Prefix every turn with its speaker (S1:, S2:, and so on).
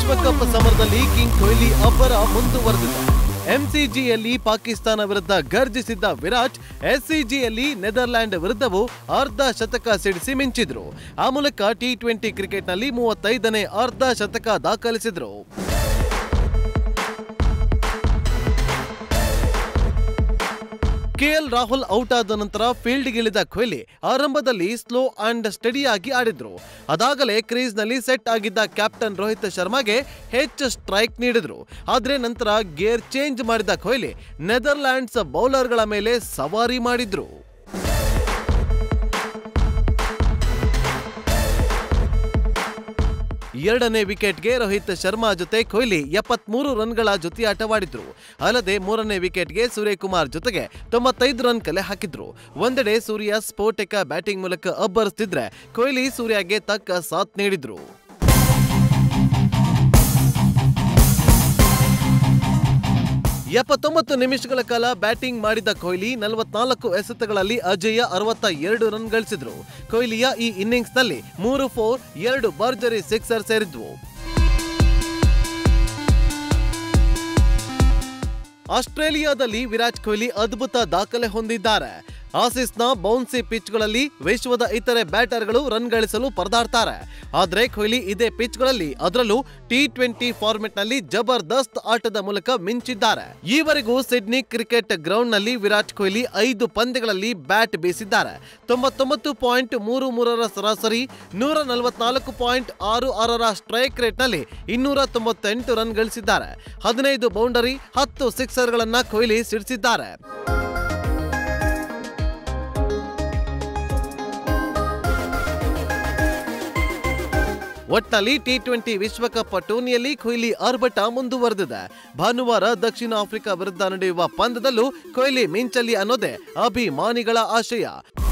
S1: ವಿಶ್ವಕಪ್ ಸಮರದಲ್ಲಿ ಕಿಂಗ್ ಕೊಹ್ಲಿ ಅಬ್ಬರ ಮುಂದುವರೆದಿದೆ ಎಂಸಿಜಿಯಲ್ಲಿ ಪಾಕಿಸ್ತಾನ ವಿರುದ್ಧ ಗರ್ಜಿಸಿದ್ದ ವಿರಾಟ್ ಎಸ್ಸಿಜಿಯಲ್ಲಿ ನೆದರ್ಲ್ಯಾಂಡ್ ವಿರುದ್ಧವೂ ಅರ್ಧ ಶತಕ ಸಿಡಿಸಿ ಮಿಂಚಿದ್ರು ಆ ಮೂಲಕ ಟಿ ಟ್ವೆಂಟಿ ಕ್ರಿಕೆಟ್ನಲ್ಲಿ ಮೂವತ್ತೈದನೇ ಅರ್ಧ ಶತಕ ದಾಖಲಿಸಿದ್ರು ಕೆಎಲ್ ರಾಹುಲ್ ಔಟ್ ಆದ ನಂತರ ಫೀಲ್ಡ್ಗಿಳಿದ ಕೊಹ್ಲಿ ಆರಂಭದಲ್ಲಿ ಸ್ಲೋ ಅಂಡ್ ಸ್ಟಡಿಯಾಗಿ ಆಡಿದ್ರು ಅದಾಗಲೇ ಕ್ರೀಸ್ನಲ್ಲಿ ಸೆಟ್ ಆಗಿದ್ದ ಕ್ಯಾಪ್ಟನ್ ರೋಹಿತ್ ಶರ್ಮಾಗೆ ಹೆಚ್ಚು ಸ್ಟ್ರೈಕ್ ನೀಡಿದ್ರು ಆದ್ರೆ ನಂತರ ಗೇರ್ ಚೇಂಜ್ ಮಾಡಿದ ಕೊಹ್ಲಿ ನೆದರ್ಲ್ಯಾಂಡ್ಸ್ ಬೌಲರ್ಗಳ ಮೇಲೆ ಸವಾರಿ ಮಾಡಿದ್ರು ಎರಡನೇ ವಿಕೆಟ್ಗೆ ರೋಹಿತ್ ಶರ್ಮಾ ಜೊತೆ ಕೊಹ್ಲಿ ಎಪ್ಪತ್ಮೂರು ರನ್ಗಳ ಜೊತೆಯಾಟವಾಡಿದ್ರು ಅಲ್ಲದೆ ಮೂರನೇ ವಿಕೆಟ್ಗೆ ಸೂರ್ಯಕುಮಾರ್ ಜೊತೆಗೆ ತೊಂಬತ್ತೈದು ರನ್ ಕಲೆ ಹಾಕಿದ್ರು ಒಂದೆಡೆ ಸೂರ್ಯ ಸ್ಫೋಟಕ ಬ್ಯಾಟಿಂಗ್ ಮೂಲಕ ಅಬ್ಬರಿಸ್ತಿದ್ರೆ ಕೊಹ್ಲಿ ಸೂರ್ಯಗೆ ತಕ್ಕ ಸಾಥ್ ನೀಡಿದ್ರು ಎಪ್ಪತ್ತೊಂಬತ್ತು ನಿಮಿಷಗಳ ಕಾಲ ಬ್ಯಾಟಿಂಗ್ ಮಾಡಿದ ಕೊಹ್ಲಿ ನಲವತ್ನಾಲ್ಕು ಎಸೆತಗಳಲ್ಲಿ ಅಜೇಯ ಅರವತ್ತ ಎರಡು ರನ್ ಗಳಿಸಿದ್ರು ಕೊಹ್ಲಿಯ ಈ ಇನ್ನಿಂಗ್ಸ್ನಲ್ಲಿ ಮೂರು ಫೋರ್ ಎರಡು ಭರ್ಜರಿ ಸಿಕ್ಸರ್ ಸೇರಿದ್ವು ಆಸ್ಟ್ರೇಲಿಯಾದಲ್ಲಿ ವಿರಾಟ್ ಕೊಹ್ಲಿ ಅದ್ಭುತ ದಾಖಲೆ ಹೊಂದಿದ್ದಾರೆ ಆಸೀಸ್ನ ಬೌನ್ಸಿ ಪಿಚ್ಗಳಲ್ಲಿ ವಿಶ್ವದ ಇತರೆ ಬ್ಯಾಟರ್ಗಳು ರನ್ ಗಳಿಸಲು ಪರದಾಡ್ತಾರೆ ಆದ್ರೆ ಕೊಹ್ಲಿ ಇದೇ ಪಿಚ್ಗಳಲ್ಲಿ ಅದರಲ್ಲೂ ಟಿ ಟ್ವೆಂಟಿ ಫಾರ್ಮೆಟ್ನಲ್ಲಿ ಜಬರ್ದಸ್ತ್ ಆಟದ ಮೂಲಕ ಮಿಂಚಿದ್ದಾರೆ ಈವರೆಗೂ ಸಿಡ್ನಿ ಕ್ರಿಕೆಟ್ ಗ್ರೌಂಡ್ನಲ್ಲಿ ವಿರಾಟ್ ಕೊಹ್ಲಿ ಐದು ಪಂದ್ಯಗಳಲ್ಲಿ ಬ್ಯಾಟ್ ಬೀಸಿದ್ದಾರೆ ತೊಂಬತ್ತೊಂಬತ್ತು ಪಾಯಿಂಟ್ ಮೂರು ಮೂರರ ಸರಾಸರಿ ನೂರ ನಲವತ್ನಾಲ್ಕು ಪಾಯಿಂಟ್ ಆರು ಆರರ ಸ್ಟ್ರೈಕ್ ರೇಟ್ನಲ್ಲಿ ಇನ್ನೂರ ತೊಂಬತ್ತೆಂಟು ರನ್ ಗಳಿಸಿದ್ದಾರೆ ಹದಿನೈದು ಬೌಂಡರಿ ಹತ್ತು ಸಿಕ್ಸರ್ಗಳನ್ನ ಕೊಹ್ಲಿ ಸಿಡಿಸಿದ್ದಾರೆ ಒಟ್ಟಲ್ಲಿ ಟಿ ಟ್ವೆಂಟಿ ವಿಶ್ವಕಪ್ ಟೂರ್ನಿಯಲ್ಲಿ ಕೊಹ್ಲಿ ಆರ್ಭಟ ಮುಂದುವರೆದಿದೆ ಭಾನುವಾರ ದಕ್ಷಿಣ ಆಫ್ರಿಕಾ ವಿರುದ್ಧ ನಡೆಯುವ ಪಂದ್ಯದಲ್ಲೂ ಕೊಹ್ಲಿ ಮಿಂಚಲಿ ಅನ್ನೋದೇ ಅಭಿಮಾನಿಗಳ ಆಶಯ